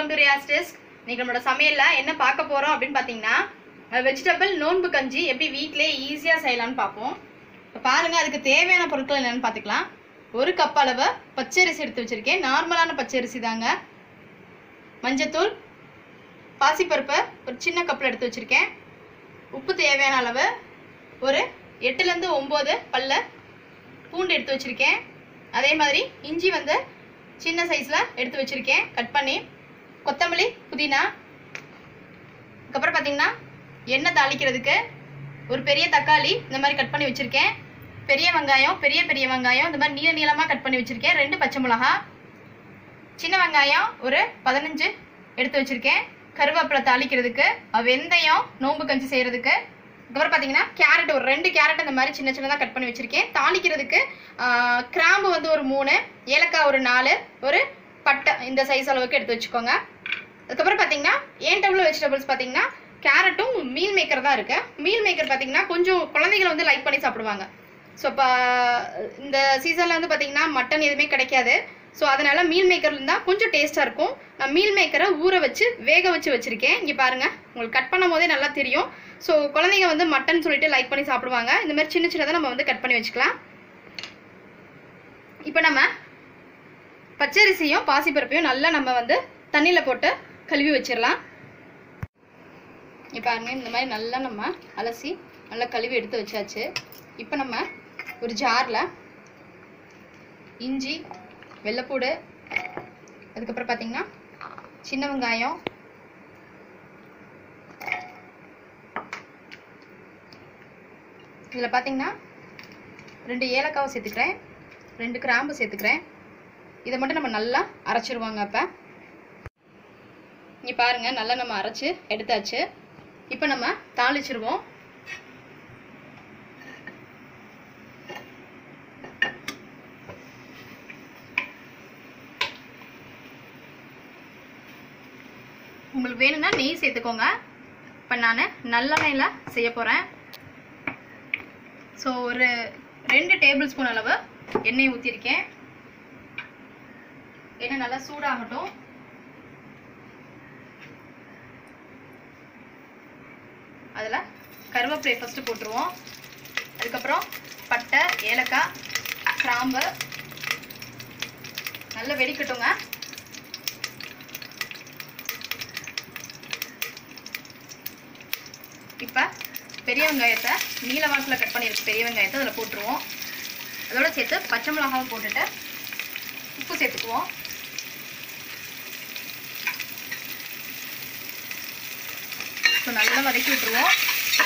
welcome to Riyaz desk இன்னைக்கு நம்மளோட சமையல்ல என்ன பார்க்க போறோம் அப்படின்னு பார்த்தீங்கன்னா வெஜிடபிள் நோன்பு கஞ்சி எப்படி வீட்டிலே ஈஸியாக செய்யலாம்னு பார்ப்போம் இப்போ பாருங்க அதுக்கு தேவையான பொருட்கள் என்னன்னு பார்த்துக்கலாம் ஒரு கப் அளவு பச்சரிசி எடுத்து வச்சிருக்கேன் நார்மலான பச்சரிசி தாங்க மஞ்சத்தூள் பாசிப்பருப்பு ஒரு சின்ன கப்பில் எடுத்து வச்சிருக்கேன் உப்பு தேவையான அளவு ஒரு எட்டுலேருந்து ஒம்பது பல்ல பூண்டு எடுத்து வச்சிருக்கேன் அதே மாதிரி இஞ்சி வந்து சின்ன சைஸில் எடுத்து வச்சிருக்கேன் கட் பண்ணி கொத்தமல்லி புதினா அதுக்கப்புறம் பார்த்தீங்கன்னா எண்ணெய் தாளிக்கிறதுக்கு ஒரு பெரிய தக்காளி இந்த மாதிரி கட் பண்ணி வச்சிருக்கேன் பெரிய வெங்காயம் பெரிய பெரிய வெங்காயம் இந்த மாதிரி நீள நீளமாக கட் பண்ணி வச்சிருக்கேன் ரெண்டு பச்சை மிளகா சின்ன வெங்காயம் ஒரு பதினஞ்சு எடுத்து வச்சிருக்கேன் கருவேப்பிலை தாளிக்கிறதுக்கு அஹ் வெந்தயம் நோம்பு கஞ்சி செய்யறதுக்கு அதுக்கப்புறம் பார்த்தீங்கன்னா கேரட் ஒரு ரெண்டு கேரட் இந்த மாதிரி சின்ன சின்னதாக கட் பண்ணி வச்சிருக்கேன் தாளிக்கிறதுக்கு ஆஹ், கிராம்பு வந்து ஒரு மூணு ஏலக்காய் ஒரு நாலு ஒரு பட்டை இந்த சைஸ் அளவுக்கு எடுத்து வச்சுக்கோங்க அதுக்கப்புறம் பார்த்தீங்கன்னா ஏன் டபுள் வெஜிடபிள்ஸ் பார்த்தீங்கன்னா கேரட்டும் மீல் மேக்கர் தான் இருக்கு மீல் மேக்கர் பார்த்தீங்கன்னா கொஞ்சம் குழந்தைகள் வந்து லைக் பண்ணி சாப்பிடுவாங்க ஸோ இப்போ இந்த சீசனில் வந்து பார்த்தீங்கன்னா மட்டன் எதுவுமே கிடைக்காது ஸோ அதனால மீல் மேக்கர் இருந்தால் கொஞ்சம் டேஸ்ட்டாக இருக்கும் நான் மீல் மேக்கரை ஊற வச்சு வேக வச்சு வச்சுருக்கேன் இங்கே பாருங்க உங்களுக்கு கட் பண்ணும் போதே நல்லா தெரியும் ஸோ குழந்தைங்க வந்து மட்டன் சொல்லிட்டு லைக் பண்ணி சாப்பிடுவாங்க இந்த மாதிரி சின்ன சின்னதாக நம்ம வந்து கட் பண்ணி வச்சுக்கலாம் இப்போ நம்ம பச்சரிசியும் பாசிப்பருப்பையும் நல்லா நம்ம வந்து தண்ணியில் போட்டு கழுவி வச்சிடலாம் இப்போ பாருங்க இந்த மாதிரி நல்லா நம்ம அலசி நல்லா கழுவி எடுத்து வச்சாச்சு இப்போ நம்ம ஒரு ஜாரில் இஞ்சி வெள்ளைப்பூடு அதுக்கப்புறம் பார்த்தீங்கன்னா சின்ன வெங்காயம் இதில் பார்த்தீங்கன்னா ரெண்டு ஏலக்காவை சேர்த்துக்கிறேன் ரெண்டு கிராம்பு சேர்த்துக்கிறேன் இதை மட்டும் நம்ம நல்லா அரைச்சிருவாங்க அப்போ இங்கே பாருங்க நல்லா நம்ம அரைச்சு எடுத்தாச்சு இப்போ நம்ம தாளிச்சிருவோம் உங்களுக்கு வேணும்னா நெய் சேர்த்துக்கோங்க இப்போ நான் நல்லெண்ணெயில் செய்ய போகிறேன் ஸோ ஒரு ரெண்டு டேபிள் ஸ்பூன் அளவு எண்ணெய் ஊற்றிருக்கேன் எண்ணெய் நல்லா சூடாகட்டும் அதில் கருவேப்பிலை ஃபஸ்ட்டு போட்டுருவோம் அதுக்கப்புறம் பட்டை ஏலக்காய் கிராம்பு நல்லா வெடிக்கட்டுங்க இப்போ பெரிய வெங்காயத்தை நீல வாக்கில் கட் பண்ணியிருக்கு பெரிய வெங்காயத்தை அதில் போட்டுருவோம் அதோட சேர்த்து பச்சை மிளகாவை போட்டுட்டு உப்பு சேர்த்துக்குவோம் ஸோ நல்லா வதக்கி விட்டுருவோம்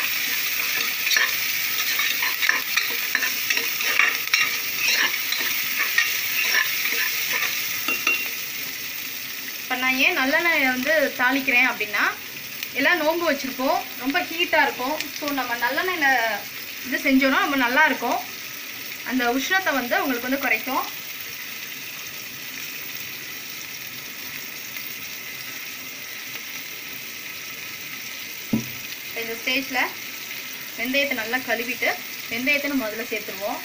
இப்போ நான் ஏன் நல்லெண்ணெய் வந்து தாளிக்கிறேன் அப்படின்னா எல்லாம் நோன்பு வச்சுருக்கோம் ரொம்ப ஹீட்டாக இருக்கும் ஸோ நம்ம நல்லெண்ணெயில் இது செஞ்சோன்னா நம்ம நல்லா இருக்கும் அந்த உஷ்ணத்தை வந்து உங்களுக்கு வந்து குறைக்கும் இப்ப இந்த ஸ்டேஜில் வெந்தயத்தை நல்லா கழுவிட்டு வெந்தயத்தை நம்ம முதல்ல சேர்த்துருவோம்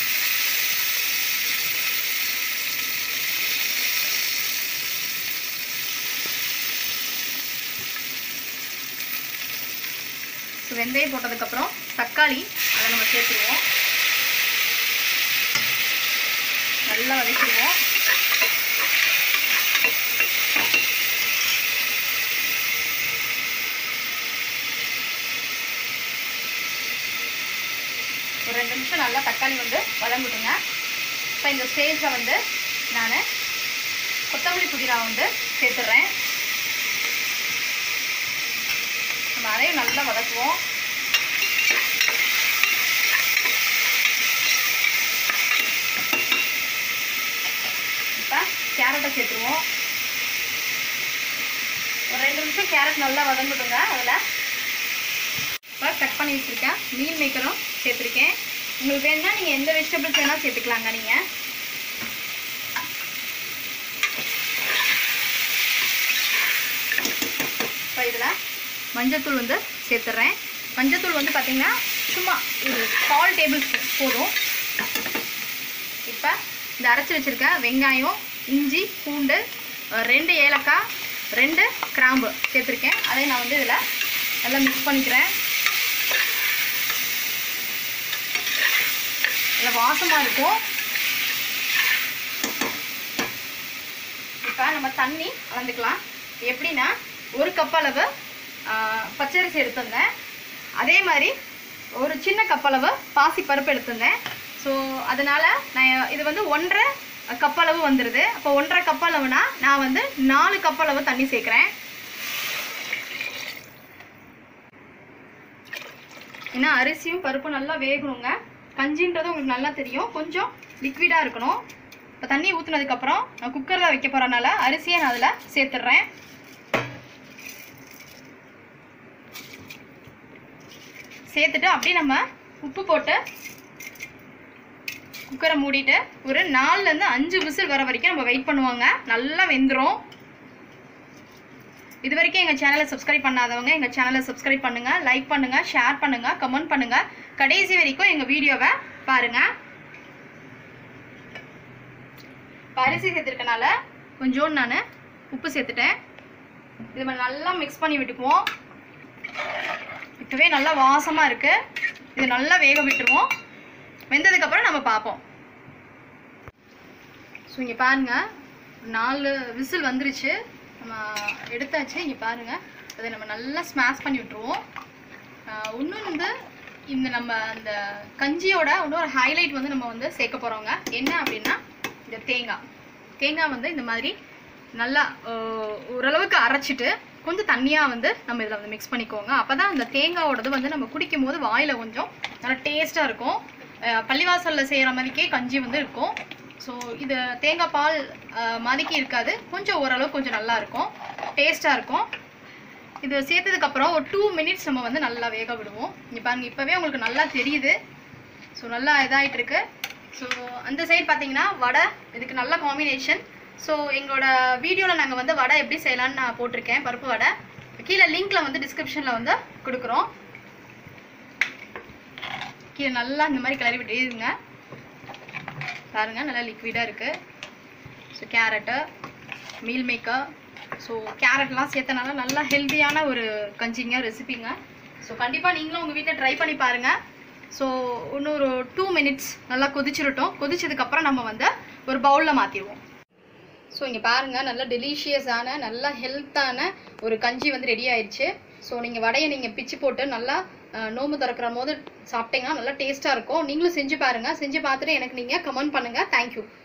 ஸோ வெந்தயம் போட்டதுக்கப்புறம் தக்காளி அதை நம்ம சேர்த்துருவோம் நல்லா வதக்கிடுவோம் ஒரு ரெண்டு நிமிஷம் நல்லா தக்காளி வந்து வதங்கிட்டுங்க இப்போ இந்த ஸ்டேஜில் வந்து நான் கொத்தமல்லி புதினா வந்து சேர்த்துடுறேன் நம்ம அதையும் நல்லா வதக்குவோம் இப்போ கேரட்டை சேர்த்துருவோம் ஒரு ரெண்டு நிமிஷம் கேரட் நல்லா வதங்கட்டுங்க அதில் இப்போ கட் பண்ணி வச்சுருக்கேன் மீல் மேக்கரும் சேர்த்துருக்கேன் உங்களுக்கு வேணும்னா நீங்கள் எந்த வெஜிடபிள்ஸ் வேணால் சேர்த்துக்கலாங்க நீங்கள் இப்போ இதில் மஞ்சத்தூள் வந்து சேர்த்துட்றேன் மஞ்சத்தூள் வந்து பார்த்தீங்கன்னா சும்மா ஒரு கால் டேபிள் போதும் இப்போ இந்த அரைச்சி வச்சிருக்க வெங்காயம் இஞ்சி பூண்டு அஹ் ரெண்டு ஏலக்காய் ரெண்டு கிராம்பு சேர்த்துருக்கேன் அதை நான் வந்து இதில் நல்லா மிக்ஸ் பண்ணிக்கிறேன் நல்லா வாசமாக இருக்கும் இப்போ நம்ம தண்ணி கலந்துக்கலாம் எப்படின்னா ஒரு கப் அளவு ஆ, பச்சரிசி எடுத்திருந்தேன் அதே மாதிரி ஒரு சின்ன கப் அளவு பாசி பருப்பு எடுத்திருந்தேன் ஸோ அதனால நான் இது வந்து ஒன்றரை கப் அளவு வந்துடுது அப்போ ஒன்றரை கப் அளவுனா நான் வந்து நாலு கப் அளவு தண்ணி சேர்க்குறேன் ஏன்னா அரிசியும் பருப்பும் நல்லா வேகணுங்க கஞ்சின்றது உங்களுக்கு நல்லா தெரியும் கொஞ்சம் லிக்விடாக இருக்கணும் இப்போ தண்ணி ஊற்றுனதுக்கப்புறம் நான் குக்கரில் வைக்க போகிறனால அரிசியை நான் அதில் சேர்த்துடுறேன் சேர்த்துட்டு அப்படியே நம்ம உப்பு போட்டு குக்கரை மூடிட்டு ஒரு நாலுலேருந்து அஞ்சு விசில் வர வரைக்கும் நம்ம வெயிட் பண்ணுவாங்க நல்லா வெந்துடும் இது வரைக்கும் எங்கள் சேனலை சப்ஸ்கிரைப் பண்ணாதவங்க எங்கள் சேனலை சப்ஸ்கிரைப் பண்ணுங்கள் லைக் பண்ணுங்கள் ஷேர் பண்ணுங்கள் கமெண்ட் பண்ணுங்கள் கடைசி வரைக்கும் எங்கள் வீடியோவை பாருங்கள் இப்போ அரிசி சேர்த்துருக்கனால கொஞ்சோண்டு நான் உப்பு சேர்த்துட்டேன் இது நம்ம நல்லா மிக்ஸ் பண்ணி விட்டுக்குவோம் இப்போவே நல்லா வாசமாக இருக்குது இது நல்லா வேக விட்டுருவோம் வெந்ததுக்கப்புறம் நம்ம பார்ப்போம் ஸோ இங்கே பாருங்க நாலு விசில் வந்துருச்சு நம்ம எடுத்தாச்சு இங்கே பாருங்க அதை நம்ம நல்லா ஸ்மாஷ் பண்ணி விட்டுருவோம் இன்னும் வந்து இந்த நம்ம அந்த கஞ்சியோட இன்னொரு ஹைலைட் வந்து நம்ம வந்து சேர்க்க போகிறோங்க என்ன அப்படின்னா இந்த தேங்காய் தேங்காய் வந்து இந்த மாதிரி நல்லா ஆஹ், ஓரளவுக்கு அரைச்சிட்டு கொஞ்சம் தண்ணியாக வந்து நம்ம இதில் வந்து மிக்ஸ் பண்ணிக்கோங்க அப்போ தான் அந்த தேங்காயோடது வந்து நம்ம குடிக்கும் போது வாயில் கொஞ்சம் நல்லா டேஸ்ட்டாக இருக்கும் ஆஹ், பள்ளிவாசலில் செய்கிற மாதிரிக்கே கஞ்சி வந்து இருக்கும் ஸோ இது தேங்காய் பால் ஆஹ், மாதிரிக்கு இருக்காது கொஞ்சம் ஓரளவு கொஞ்சம் நல்லா இருக்கும் டேஸ்ட்டாக இருக்கும் இது சேர்த்ததுக்கப்புறம் ஒரு டூ மினிட்ஸ் நம்ம வந்து நல்லா வேக விடுவோம் இங்கே பாருங்க இப்போவே உங்களுக்கு நல்லா தெரியுது ஸோ நல்லா இதாயிட்டு இருக்கு ஸோ அந்த சைடு பார்த்தீங்கன்னா வடை இதுக்கு நல்ல காம்பினேஷன் ஸோ எங்களோட வீடியோவில் நாங்கள் வந்து வடை எப்படி செய்யலாம்னு நான் போட்டிருக்கேன் பருப்பு வடை கீழே லிங்க்ல வந்து டிஸ்கிரிப்ஷனில் வந்து கொடுக்குறோம் கீழே நல்லா இந்த மாதிரி கிளறி விட்டுருங்க பாருங்க நல்லா லிக்விடாக இருக்குது so carrot meal maker so கேரட்லாம் சேர்த்தனால நல்லா ஹெல்த்தியான ஒரு கஞ்சிங்க ரெசிபிங்க ஸோ கண்டிப்பாக நீங்களும் உங்கள் வீட்டில் ட்ரை பண்ணி பாருங்கள் ஸோ இன்னொரு டூ மினிட்ஸ் நல்லா கொதிச்சிருட்டோம் கொதிச்சதுக்கப்புறம் நம்ம வந்து ஒரு பவுலில் மாற்றிடுவோம் ஸோ இங்கே பாருங்கள் நல்லா டெலிஷியஸான நல்லா ஹெல்த்தான ஒரு கஞ்சி வந்து ரெடி ஆயிடுச்சு ஸோ நீங்கள் வடையை நீங்கள் பிச்சு போட்டு நல்லா அஹ், நோம்பு திறக்கிற போது சாப்பிட்டீங்கன்னா நல்லா டேஸ்ட்டாக இருக்கும் நீங்களும் செஞ்சு பாருங்கள் செஞ்சு பார்த்துட்டு எனக்கு நீங்கள் கமெண்ட் பண்ணுங்கள் தேங்க்யூ